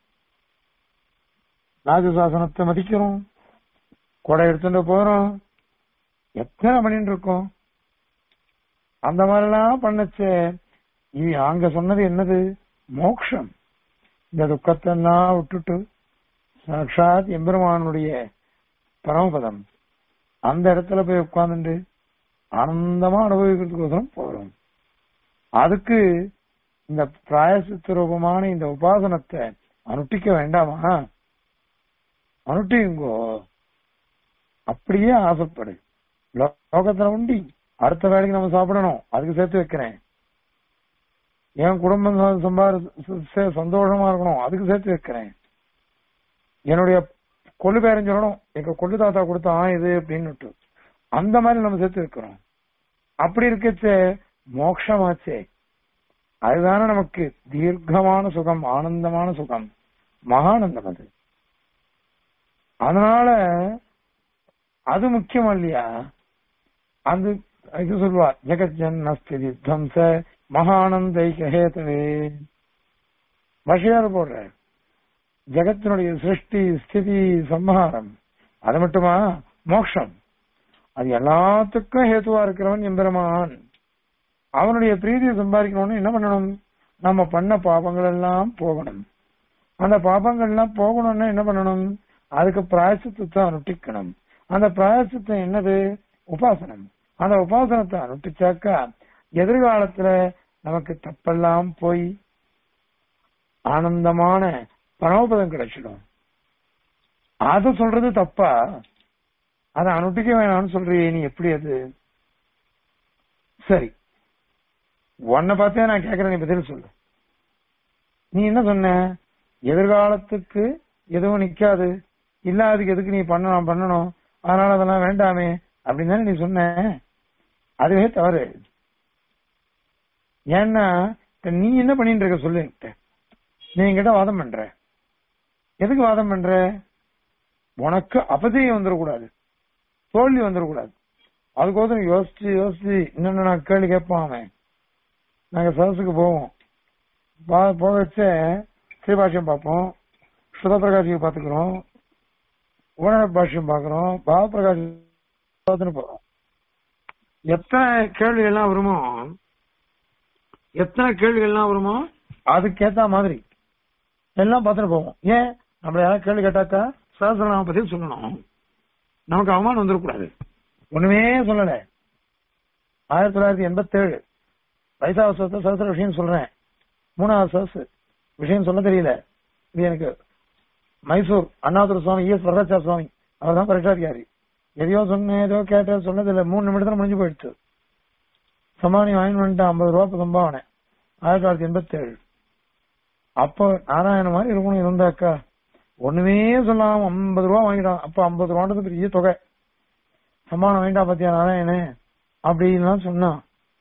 ராஜசாசனத்தை மதிக்கிறோம் கொடை எடுத்துட்டு போறோம் எத்தனை பண்ணிட்டு இருக்கோம் அந்த மாதிரிலாம் பண்ணச்சே இது அங்க சொன்னது என்னது மோக்ஷம் இந்த துக்கத்தெல்லாம் விட்டுட்டு சாட்சாத் எம்பெருமானுடைய பரமபதம் அந்த இடத்துல போய் உட்கார்ந்துட்டு ஆனந்தமா அனுபவிக்கிறதுக்கோசரம் போறோம் அதுக்கு இந்த பிராயசித்த ரூபமான இந்த உபாசனத்தை அனுஷ்டிக்க வேண்டாமா அனுஷ்டிங்கோ அப்படியே ஆசைப்படு லோ- லோகத்துல உண்டி அடுத்த வேலைக்கு நம்ம சாப்பிடணும் அதுக்கு சேர்த்து வைக்கிறேன் என் குடும்பம் ச- சம்பார ச- ச- சந்தோஷமா இருக்கணும் அதுக்கு சேர்த்து வைக்கிறேன் என்னுடைய கொள்ளு பேரன் சொல்லணும் எங்க கொள்ளு தாத்தா கொடுத்தான் இது அப்படின்னு அந்த மாதிரி நம்ம சேர்த்து வைக்கிறோம் அப்படி இருக்கச்சே மோட்சமாச்சே அதுதானே நமக்கு தீர்க்கமான சுகம் ஆனந்தமான சுகம் மகானந்தம் அது அதனால அது முக்கியம் இல்லையா அந்த இது சொல்லுவா ஜெகத் ஜன்மஸ்திதி துவம்ச மகானந்தைக ஹேதவே பஷியார் போடுற ஜெகத்தினுடைய சிருஷ்டி ஸ்திதி சம்ஹாரம் அது மட்டுமா மோக்ஷம் அது எல்லாத்துக்கும் ஹேத்துவா இருக்கிறவன் எம்பெருமான் அவனுடைய பிரீதியை சம்பாதிக்கணும்னு என்ன பண்ணணும் நம்ம பண்ண பாபங்கள் எல்லாம் போகணும் அந்த பாபங்கள் எல்லாம் போகணும்னா என்ன பண்ணணும் அதுக்கு பிராயசித்தத்தை அனுஷ்டிக்கணும் அந்த பிராயசித்தம் என்னது உபாசனம் அந்த உபாசனத்தை அனுஷ்டிச்சாக்கா எதிர்காலத்துல நமக்கு தப்பெல்லாம் போய் ஆனந்தமான பரமபதம் கிடைச்சிடும் அது சொல்றது தப்பா அதை அனுஷ்டிக்க வேணாம்னு சொல்றியே நீ எப்படி அது சரி உன்னை பார்த்தே நான் கேக்குறேன் நீ பதில் சொல்லு நீ என்ன சொன்ன எதிர்காலத்துக்கு எதுவும் நிக்காது இல்லாததுக்கு எதுக்கு நீ பண்ணணும் பண்ணணும் அதனால அதெல்லாம் வேண்டாமே அப்படின்னு தானே நீ சொன்ன அதுவே தவறு ஏன்னா இப்ப நீ என்ன பண்ணிட்டு இருக்க சொல்லு என்கிட்ட நீ என்கிட்ட வாதம் பண்ற எதுக்கு வாதம் பண்ற உனக்கு அபதியம் வந்துடக்கூடாது தோல்வி வந்துடக்கூடாது அதுக்கோசரம் யோசிச்சு யோசிச்சு இன்னொன்னு நான் கேள்வி கேட்பான் அவன் நாங்க சதஸுக்கு போவோம் பா- போக வச்ச ஸ்ரீபாஷ்யம் பார்ப்போம் சுதப்பிரகாஷிக்கு பார்த்துக்கிறோம் உணர பாஷ்யம் பார்க்கிறோம் பாவபிரகாஷ் பார்த்துன்னு போறோம் எத்தனை கேள்வி எல்லாம் வருமோ எத்தனை கேள்விகள் எல்லாம் வருமோ அதுக்கேத்த மாதிரி எல்லாம் பார்த்துட்டு போவோம் ஏன் நம்மள யாராவது கேள்வி கேட்டாக்கா சகசிரநாம பத்தி சொல்லணும் நமக்கு அவமானம் வந்துடக்கூடாது ஒண்ணுமே சொல்லல ஆயிரத்தி தொள்ளாயிரத்தி எண்பத்தி ஏழு வயசாவது சதத்தை சகசிர விஷயம் சொல்றேன் மூணாவது சதசு விஷயம் சொல்ல தெரியல இது எனக்கு மைசூர் அண்ணாதுர சுவாமி இஎஸ் வரதாச்சார சுவாமி அவர் தான் பரிசாதிகாரி எதையோ சொன்னேன் ஏதோ கேட்டேன் சொன்னதில்லை மூணு நிமிடத்துல முடிஞ்சு போயிடுச்சு சமானி வாங்கி வந்துட்டேன் ஐம்பது ரூபா சம்பாவனை ஆயிரத்தி தொள்ளாயிரத்தி எண்பத்தி ஏழு அப்போ நாராயண மாதிரி இருக்கணும் இருந்தாக்கா ஒண்ணுமே சொல்லாம ஐம்பது ரூபா வாங்கிட்டான் அப்ப ஐம்பது ரூபான்றது பெரிய தொகை சம்மானம் வேண்டாம் பாத்தியா நாராயணே அப்படின்லாம் சொன்னான்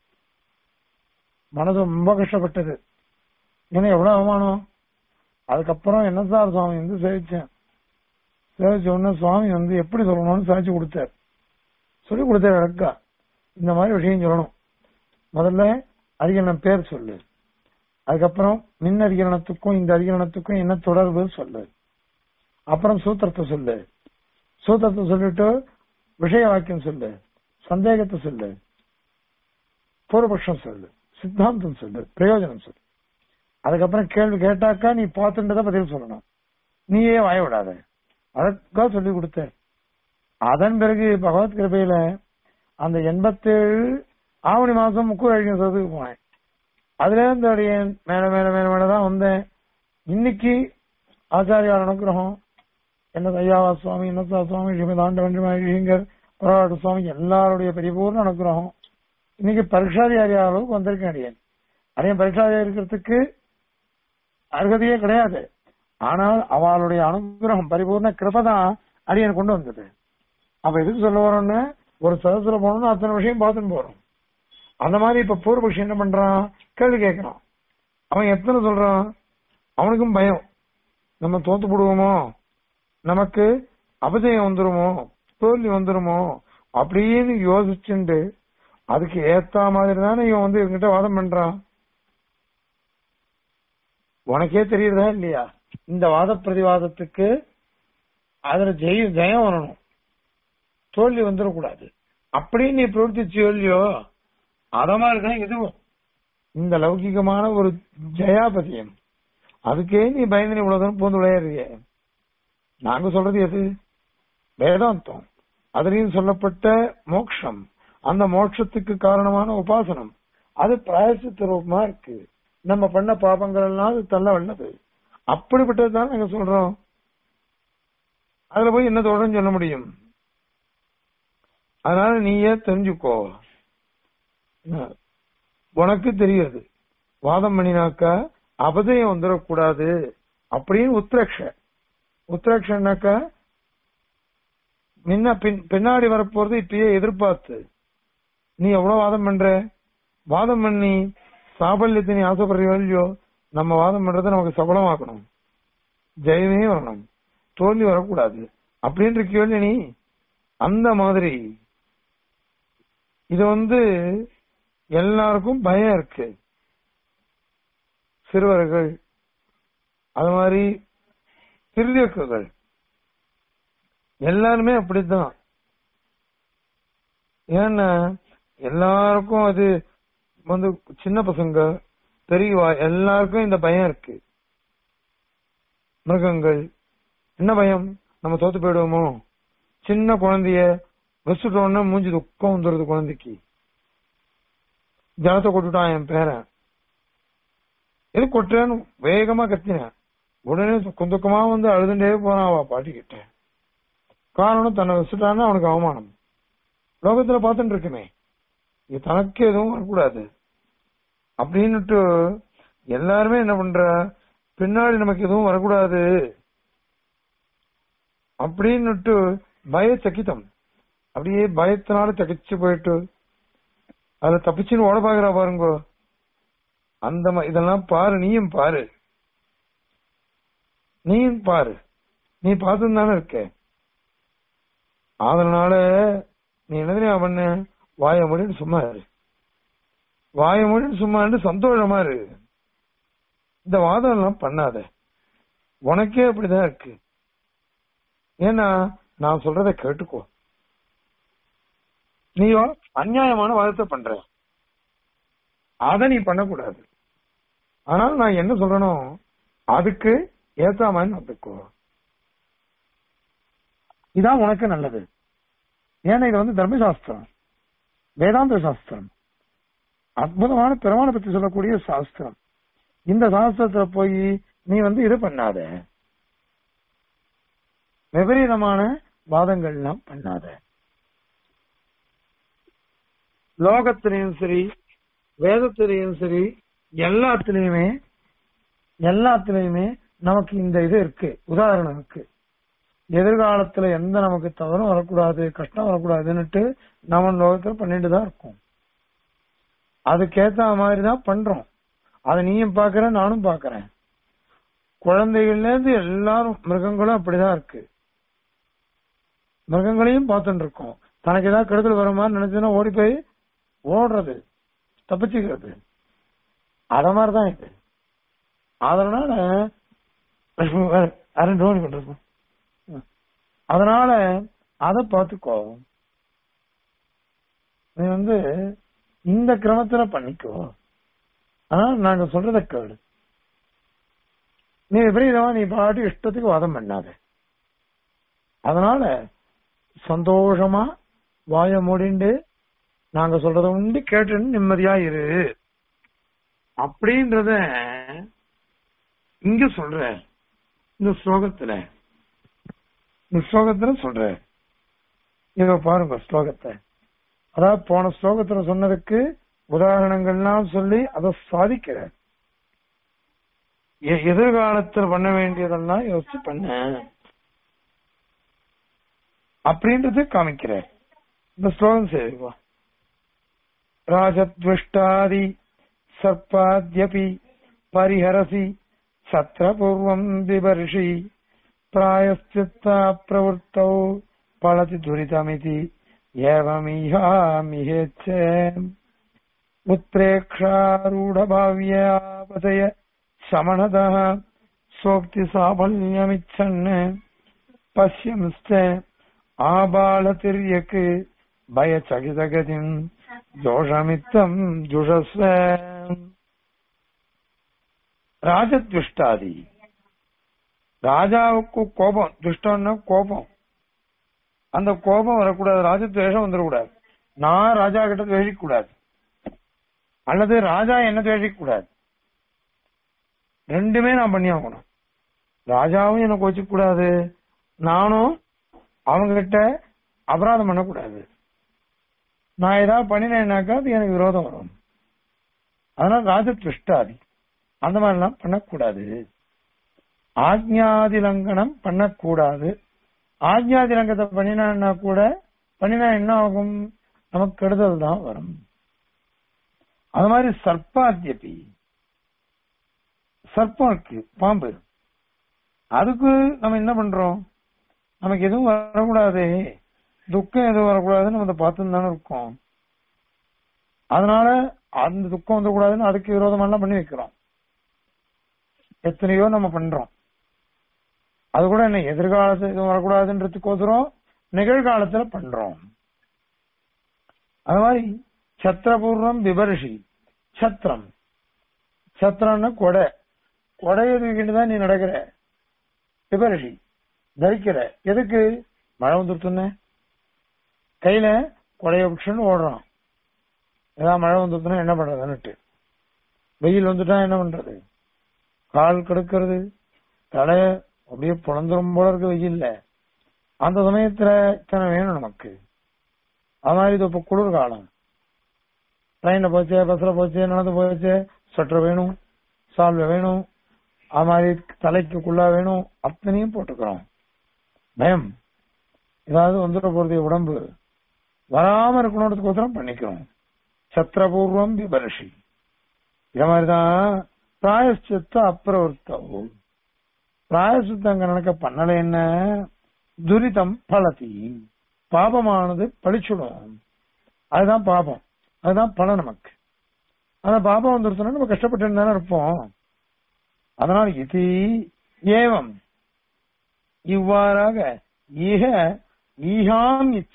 மனசு ரொம்ப கஷ்டப்பட்டது ஏன்னா எவ்வளவு அவமானம் அதுக்கப்புறம் என்ன சார் சுவாமி வந்து சேவிச்சேன் சேவிச்ச உடனே சுவாமி வந்து எப்படி சொல்லணும்னு சாதிச்சு கொடுத்தார் சொல்லி கொடுத்தார் அழகா இந்த மாதிரி விஷயம் சொல்லணும் முதல்ல அதிகரணம் பேர் சொல்லு அதுக்கப்புறம் மின் அதிகரணத்துக்கும் இந்த அதிகரணத்துக்கும் என்ன தொடர்பு சொல்லு அப்புறம் சூத்திரத்தை சொல்லு சூத்திரத்தை சொல்லிட்டு விஷய வாக்கியம் சொல்லு சந்தேகத்தை சொல்லு பூர்வபக்ஷம் சொல்லு சித்தாந்தம் சொல்லு பிரயோஜனம் சொல்லு அதுக்கப்புறம் கேள்வி கேட்டாக்கா நீ பார்த்துட்டத பதில் சொல்லணும் நீயே வாய விடாத அதற்காக சொல்லி கொடுத்த அதன் பிறகு பகவத் கிருபையில அந்த எண்பத்தேழு ஆவணி மாசம் முக்கூர் அழிக்கும் சதத்துக்கு போனேன் அதுல இருந்து அப்படியே மேல மேல மேல மேலதான் வந்தேன் இன்னைக்கு ஆச்சாரியார் அனுகிரகம் என்ன ஐயாவா சுவாமி என்னசா சுவாமி ஸ்ரீமதாண்டவன் ஸ்ரீங்கர் புறவாட்டு சுவாமி எல்லாருடைய பரிபூர்ண அனுகிரகம் இன்னைக்கு பரீட்சாதிகாரி அளவுக்கு வந்திருக்கேன் அடியேன் அடியன் பரீட்சாதிகாரி இருக்கிறதுக்கு அருகதையே கிடையாது ஆனால் அவளுடைய அனுகிரகம் பரிபூர்ண கிருபதான் அடியன் கொண்டு வந்தது அப்ப எதுக்கு சொல்ல வரோம்னு ஒரு சதத்துல போனோம்னா அத்தனை விஷயம் பார்த்துன்னு போறோம் அந்த மாதிரி இப்ப பூர்வபக்ஷி என்ன பண்றான் கேள்வி கேட்கறான் அவன் எத்தனை சொல்றான் அவனுக்கும் பயம் நம்ம தோத்து போடுவோமோ நமக்கு அபஜயம் வந்துருமோ தோல்வி வந்துருமோ அப்படின்னு யோசிச்சுண்டு அதுக்கு ஏத்த மாதிரி தானே இவன் வந்து இவங்கிட்ட வாதம் பண்றான் உனக்கே தெரியுறதா இல்லையா இந்த வாத பிரதிவாதத்துக்கு அதுல ஜெய ஜெயம் வரணும் தோல்வி வந்துடக்கூடாது அப்படின்னு நீ பிரவர்த்திச்சு இல்லையோ அத மாதிரிதான் இதுவும் இந்த லௌகிகமான ஒரு ஜெயாபதியம் அதுக்கே நீ பயந்து நீ இவ்வளவு தூரம் பூந்து விளையாடுறிய நாங்க சொல்றது எது வேதாந்தம் அதுலயும் சொல்லப்பட்ட மோட்சம் அந்த மோட்சத்துக்கு காரணமான உபாசனம் அது பிராயசித்த ரூபமா இருக்கு நம்ம பண்ண பாபங்கள் எல்லாம் அது தள்ள வல்லது அப்படிப்பட்டதுதான் நாங்க சொல்றோம் அதுல போய் என்ன தோழன்னு சொல்ல முடியும் அதனால நீயே தெரிஞ்சுக்கோ உனக்கு தெரியாது வாதம் பண்ணினாக்கா அபதயம் வந்துடக்கூடாது அப்படின்னு உத்ரக்ஷ உத்ரக்ஷன்னாக்கா முன்ன பின் பின்னாடி வரப்போறது இப்பயே எதிர்பார்த்து நீ எவ்வளவு வாதம் பண்ற வாதம் பண்ணி சாபல்யத்தை நீ ஆசைப்படுறியோ இல்லையோ நம்ம வாதம் பண்றதை நமக்கு சபலமாக்கணும் ஜெயமே வரணும் தோல்வி வரக்கூடாது அப்படின்னு இருக்கியோ இல்லையா நீ அந்த மாதிரி இது வந்து எல்லாருக்கும் பயம் இருக்கு சிறுவர்கள் அது மாதிரி திருவியக்குகள் எல்லாருமே அப்படித்தான் ஏன்னா எல்லாருக்கும் அது வந்து சின்ன பசங்க பெரியவா எல்லாருக்கும் இந்த பயம் இருக்கு மிருகங்கள் என்ன பயம் நம்ம தோத்து போயிடுவோமோ சின்ன குழந்தைய வச்சுட்டோம்னா மூஞ்சி துக்கம் வந்துருது குழந்தைக்கு ஜலத்தை கொட்டுட்டான் என் பேரன் எது கொட்டுறேன்னு வேகமா கத்தினேன் உடனே துக்கம் துக்கமா வந்து அழுதுண்டே போனான் அவ பாட்டிக்கிட்ட காரணம் தன்னை வச்சுட்டான்னா அவனுக்கு அவமானம் லோகத்துல பார்த்துட்டு இருக்குமே இது தனக்கு எதுவும் வரக்கூடாது அப்படின்னுட்டு எல்லாருமே என்ன பண்ற பின்னாடி நமக்கு எதுவும் வரக்கூடாது அப்படின்னுட்டு பய சக்கிதம் அப்படியே பயத்தினால தகிச்சு போயிட்டு அதுல தப்பிச்சுன்னு ஓட பாக்குறா பாருங்க அந்த மா- இதெல்லாம் பாரு நீயும் பாரு நீயும் பாரு நீ பார்த்து தானே இருக்க அதனால நீ என்ன தெரியுமா பண்ண வாய மூடிட்டு சும்மா இரு வாய மூடிட்டு சும்மா இருந்து சந்தோஷமா இரு இந்த வாதம் எல்லாம் பண்ணாத உனக்கே அப்படிதான் இருக்கு ஏன்னா நான் சொல்றத கேட்டுக்கோ நீயோ அநியாயமான வாதத்தை பண்ற அத நீ பண்ணக்கூடாது ஆனால் நான் என்ன சொல்றேனோ அதுக்கு ஏத்த மாதிரி நடந்துக்கோ இதான் உனக்கு நல்லது ஏன்னா இது வந்து தர்மசாஸ்திரம் வேதாந்த சாஸ்திரம் அற்புதமான பெருமானை பத்தி சொல்லக்கூடிய சாஸ்திரம் இந்த சாஸ்திரத்துல போய் நீ வந்து இது பண்ணாத விபரீதமான வாதங்கள்லாம் பண்ணாத லோகத்திலையும் சரி வேதத்திலையும் சரி எல்லாத்துலயுமே எல்லாத்துலயுமே நமக்கு இந்த இது இருக்கு உதாரணம் இருக்கு எதிர்காலத்துல எந்த நமக்கு தவறும் வரக்கூடாது கஷ்டம் வரக்கூடாதுன்னுட்டு நம்ம லோகத்துல பண்ணிட்டு தான் இருக்கோம் அதுக்கேத்த மாதிரி தான் பண்றோம் அதை நீயும் பாக்குற நானும் பாக்குறேன் குழந்தைகள்ல இருந்து எல்லாரும் மிருகங்களும் அப்படிதான் இருக்கு மிருகங்களையும் பார்த்துட்டு இருக்கோம் தனக்கு ஏதாவது கெடுதல் வர மாதிரி நினைச்சுன்னா ஓடி போய் ஓடுறது தப்பிச்சுக்கிறது அத மாதிரிதான் இது அதனால அரை டோனி பண்றது அதனால அத பாத்துக்கோ நீ வந்து இந்த கிரமத்துல பண்ணிக்கோ ஆனா நாங்க சொல்றத கேளு நீ விபரீதமா நீ பாட்டு இஷ்டத்துக்கு வாதம் பண்ணாத அதனால சந்தோஷமா வாய மூடிண்டு நாங்க சொல்றத உண்டு கேட்டு நிம்மதியா இரு அப்படின்றத இங்க சொல்ற இந்த ஸ்லோகத்துல இந்த ஸ்லோகத்துல சொல்ற இத பாருங்க ஸ்லோகத்தை அதாவது போன ஸ்லோகத்துல சொன்னதுக்கு உதாரணங்கள்லாம் சொல்லி அதை சாதிக்கிற எ- எதிர்காலத்துல பண்ண வேண்டியதெல்லாம் யோசிச்சு பண்ண அப்படின்றது காமிக்கிற இந்த ஸ்லோகம் சேவிப்பா ராஜத்விஷ்டாதி சர்ப்பாத்யபி பரிஹரசி சத்ரபூர்வம் விபர்ஷி பிராயஸ்தித்தா பிரவருத்தௌ பலதி துரிதமிதி ஏவமிஹாமிஹேச்சே उत्प्रेक्षारूढभाव्यापतय शमनतः सोक्ति साफल्यमिच्छन् पश्यंश्च आबालतिर्यक् भयचकितगतिम् दोषमित्तम् जुषस्व ராஜத்விஷ்டாதி ராஜாவுக்கு கோபம் துஷ்டம்னா கோபம் அந்த கோபம் வரக்கூடாது ராஜத்வேஷம் வந்துடக்கூடாது நான் ராஜா கிட்ட துவேஷிக்க கூடாது அல்லது ராஜா என்ன துவேஷிக்க கூடாது ரெண்டுமே நான் பண்ணி ஆகணும் ராஜாவும் என்ன கோச்சிக்க கூடாது நானும் அவங்க கிட்ட அபராதம் பண்ணக்கூடாது நான் ஏதாவது பண்ணினேன்னாக்கா அது எனக்கு விரோதம் வரும் அதனால ராஜ திருஷ்டாதி அந்த மாதிரிலாம் பண்ணக்கூடாது ஆக்ஞாதி லங்கனம் பண்ணக்கூடாது ஆக்ஞாதி லங்கத்தை பண்ணினான்னா கூட பண்ணினா என்ன ஆகும் நமக்கு கெடுதல் தான் வரும் அது மாதிரி சர்ப்பாத்தியபி சர்ப்பம் இருக்கு பாம்பு அதுக்கு நம்ம என்ன பண்றோம் நமக்கு எதுவும் வரக்கூடாது துக்கம் எதுவும் வரக்கூடாதுன்னு நம்ம அதை பார்த்து தானே இருக்கோம் அதனால அந்த துக்கம் வந்துடக்கூடாதுன்னு அதுக்கு விரோதமெல்லாம் பண்ணி வைக்கிறோம் எத்தனையோ நம்ம பண்றோம் அது கூட என்ன எதிர்காலத்துல எதுவும் வரக்கூடாதுன்றதுக்கோசரம் நிகழ்காலத்துல பண்றோம் அது மாதிரி சத்திரபூர்வம் விபரிஷி சத்திரம் சத்திரம்னா கொடை கொடையை தூக்கிட்டு தான் நீ நடக்கிற விபரிஷி தரிக்கிற எதுக்கு மழை வந்துருத்துன்னு கையில கொடைய பிடிச்சுன்னு ஓடுறான் ஏதாவது மழை வந்துருத்துன்னா என்ன பண்றதுன்னுட்டு வெயில் வந்துட்டா என்ன பண்றது கால் கெடுக்கிறது தலை அப்படியே புலந்துரும் போல இருக்கு வெயில்ல அந்த சமயத்துல இத்தனை வேணும் நமக்கு அது மாதிரி இது இப்ப குளிர்காலம் ட்ரெயின்ல போச்சு பஸ்ல போச்சு நடந்து போச்சு ஸ்வெட்டர் வேணும் சால்வை வேணும் அது மாதிரி தலைக்கு குள்ளா வேணும் அத்தனையும் போட்டுக்கிறோம் பயம் ஏதாவது வந்துட போறது உடம்பு வராம இருக்கணுன்றதுக்கோசரம் பண்ணிக்கிறோம் சத்திரபூர்வம் விபரிஷி இத மாதிரிதான் பிராயஷ்சித்த அப்பிரவர்த்தவும் பிராயசித்தம் கணக்க பண்ணல என்ன துரிதம் பலதி பாபமானது பழிச்சுடும் அதுதான் பாபம் அதுதான் பலம் நமக்கு அந்த பாபம் வந்துருச்சுன்னா நம்ம கஷ்டப்பட்டு தானே இருப்போம் அதனால் இது ஏவம் இவ்வாறாக ஈக ஈகாம் இச்ச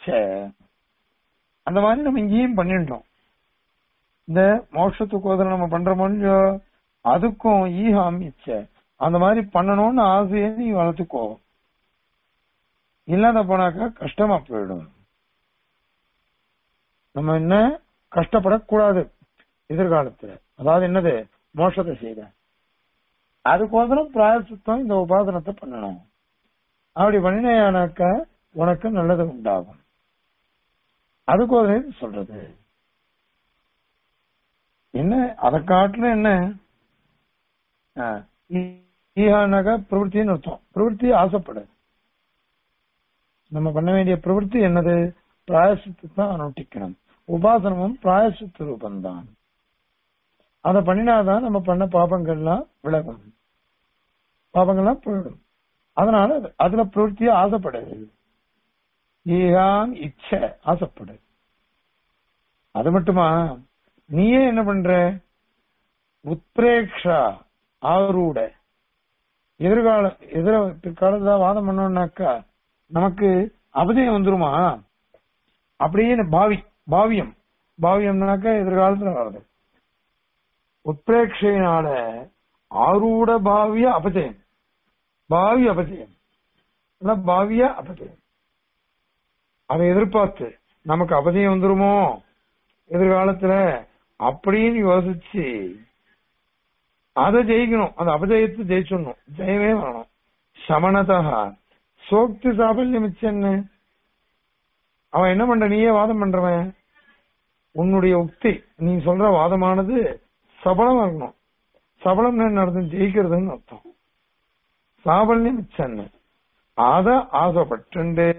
அந்த மாதிரி நம்ம இங்கேயும் பண்ணிட்டோம் இந்த மோட்சத்துக்கு நம்ம பண்றோமோ இல்லையோ அதுக்கும் ஈகாம் இச்ச அந்த மாதிரி பண்ணணும்னு ஆசையை நீ வளர்த்துக்கோ இல்லாத போனாக்கா கஷ்டமா போயிடும் நம்ம என்ன கஷ்டப்படக்கூடாது எதிர்காலத்துல அதாவது என்னது மோட்சத்தை செய்த அதுக்கோசரம் பிராயசித்தம் இந்த உபாசனத்தை பண்ணணும் அப்படி பண்ணினாக்கா உனக்கு நல்லது உண்டாகும் அதுக்கோசரம் சொல்றது என்ன அதை காட்டுல என்ன ஈகானாக்கா பிரவருத்தின்னு அர்த்தம் பிரவருத்தி ஆசைப்படு நம்ம பண்ண வேண்டிய பிரவருத்தி என்னது பிராயசித்து தான் அனுஷ்டிக்கணும் உபாசனமும் பிராயசித்த ரூபந்தான் அதை பண்ணினாதான் நம்ம பண்ண பாபங்கள்லாம் விலகும் பாபங்கள்லாம் போயிடும் அதனால அதுல பிரவருத்திய ஆசைப்படுது ஈகான் இச்ச ஆசைப்படு அது மட்டுமா நீயே என்ன பண்ற உத்ரேக்ஷா ஆரூட எதிர்கால எதிர பிற்காலத்துல வாதம் பண்ணோம்னாக்கா நமக்கு அபஜயம் வந்துருமா அப்படியே பாவி பாவியம் பாவியம்னாக்கா எதிர்காலத்துல வர்றது உத்ரேட்சையினால ஆரூட பாவிய அபஜயம் பாவி அபஜயம் பாவிய அபஜயம் அதை எதிர்பார்த்து நமக்கு அபஜயம் வந்துருமோ எதிர்காலத்துல அப்படின்னு யோசிச்சு அதை ஜெயிக்கணும் அந்த அபஜயத்தை ஜெயிச்சிடணும் ஜெயமே வரணும் சமணதா சோக்தி சாபல்யம் என்ன அவன் என்ன பண்ற நீயே வாதம் பண்றவன் உன்னுடைய உக்தி நீ சொல்ற வாதமானது சபலம் இருக்கணும் சபலம் என்ன அர்த்தம் ஜெயிக்கிறதுன்னு அர்த்தம் சாபல்யம் மிச்சன்னு அத ஆசைப்பட்டு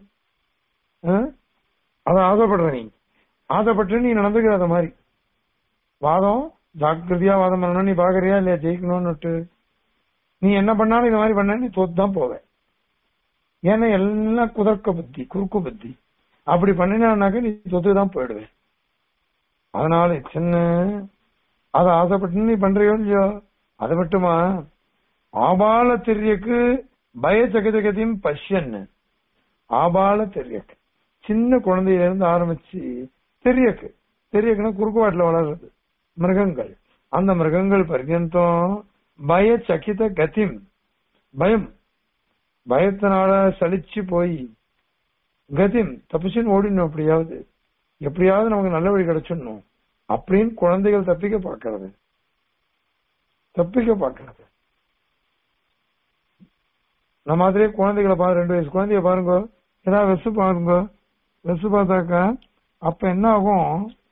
அத ஆசைப்படுற நீ ஆசைப்பட்டு நீ நடந்துக்கிற மாதிரி வாதம் ஜாக்கிரதையா வாதம் பண்ணணும் நீ பாக்குறியா இல்லையா ஜெயிக்கணும்னுட்டு நீ என்ன பண்ணாலும் இந்த மாதிரி பண்ண நீ தோத்து தான் போவ ஏன்னா எல்லாம் குதர்க்க புத்தி குறுக்கு புத்தி அப்படி பண்ணினாக்க நீ சொத்து தான் போயிடுவேன் அதனால சின்ன அத ஆசைப்பட்டு நீ பண்றியோ இல்லையோ அது மட்டுமா ஆபால தெரியக்கு பய ஜகஜகத்தையும் பஷ்யன்னு ஆபால தெரியக்கு சின்ன குழந்தையில இருந்து ஆரம்பிச்சு தெரியக்கு தெரியக்குன்னா குறுக்குவாட்டில் வளர்றது மிருகங்கள் அந்த மிருகங்கள் பர்யந்தம் பய சகித கதிம் பயம் பயத்தினால சலிச்சு போய் கதிம் தப்பிச்சுன்னு ஓடிடணும் எப்படியாவது எப்படியாவது நமக்கு நல்ல வழி கிடைச்சிடணும் அப்படின்னு குழந்தைகள் தப்பிக்க பார்க்கறது தப்பிக்க பார்க்கறது நம்ம மாதிரியே குழந்தைகளை பாரு ரெண்டு வயசு குழந்தைய பாருங்க ஏதாவது வெசு பாருங்க வெசு பார்த்தாக்கா அப்ப என்ன ஆகும்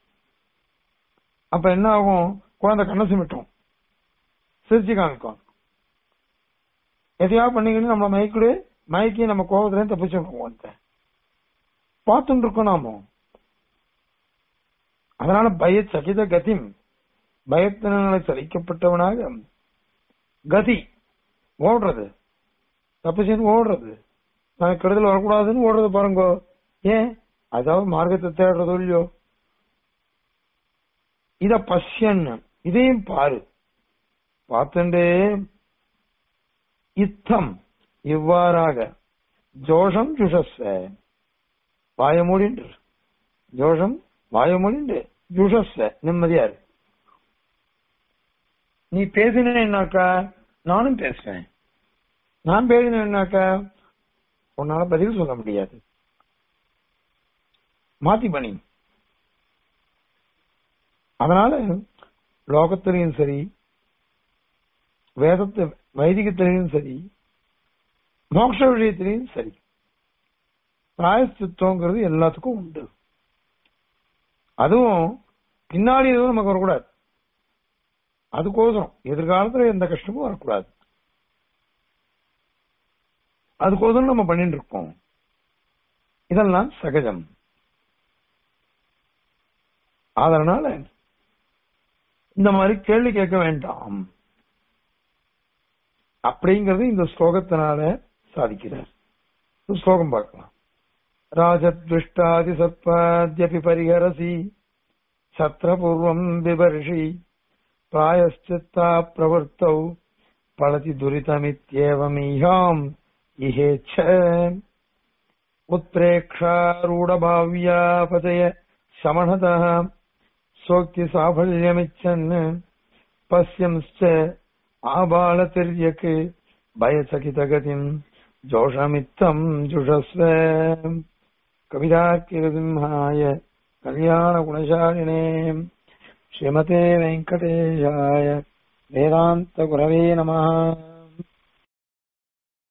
அப்ப என்ன ஆகும் குழந்தை கண்ணை சிமிட்டும் சிரிச்சு காமிக்கும் எதையாவது பண்ணிக்கிட்டு நம்ம மயக்கிடு மயக்கி நம்ம கோபத்துல தப்பிச்சிருக்கோம் பார்த்துட்டு இருக்கோம் நாம அதனால பய சகித கதிம் பயத்தினால சலிக்கப்பட்டவனாக கதி ஓடுறது தப்பிச்சுன்னு ஓடுறது நான் கெடுதல் வரக்கூடாதுன்னு ஓடுறது பாருங்க ஏன் அதாவது மார்க்கத்தை தேடுறதோ இல்லையோ இத பஷ்யன் இதையும் பாரு பார்த்துண்டே இத்தம் இவ்வாறாக ஜோஷம் ஜுஷஸ்வ வாயமூடின்று ஜோஷம் வாயமொழிண்டு ஜுஷஸ்வ நிம்மதியா இரு நீ பேசினேன்னாக்கா நானும் பேசுவேன் நான் பேசினேன்னாக்கா உன்னால பதில் சொல்ல முடியாது மாத்தி பண்ணி அதனால லோகத்திலையும் சரி வேதத்து வைதிகத்திலையும் சரி மோட்ச விஷயத்திலையும் சரி பிராயஸ்தித்வங்கிறது எல்லாத்துக்கும் உண்டு அதுவும் பின்னாடி எதுவும் நமக்கு வரக்கூடாது அதுக்கோசரம் எதிர்காலத்துல எந்த கஷ்டமும் வரக்கூடாது அதுக்கோசரம் நம்ம பண்ணிட்டு இருக்கோம் இதெல்லாம் சகஜம் அதனால இந்த மாதிரி கேள்வி கேட்க வேண்டாம் அப்படிங்கறது இந்த ஸ்லோகத்தினால சாதிக்கிறார் ஒரு ஸ்லோகம் பார்க்கலாம் ராஜத்விஷ்டாதி சத்பாத்யபி பரிஹரசி சத்ரபூர்வம் விபர்ஷி பிராயஷ்சித்தா பிரவர்த்தௌ பலதி துரிதமித்யேவமீஹாம் இஹேச்ச उत्प्रेक्षारूढभाव्यापतय शमनतः सोक्ति साफल्यमिच्छन् पश्यंश्च आबालतिर्यक् भयचकितगतिम् जोषमित्थम् जुषस्व कविदार्किरसिंहाय कल्याणगुणशालिने श्रीमते वेङ्कटेशाय वेदान्तगुरवे नमः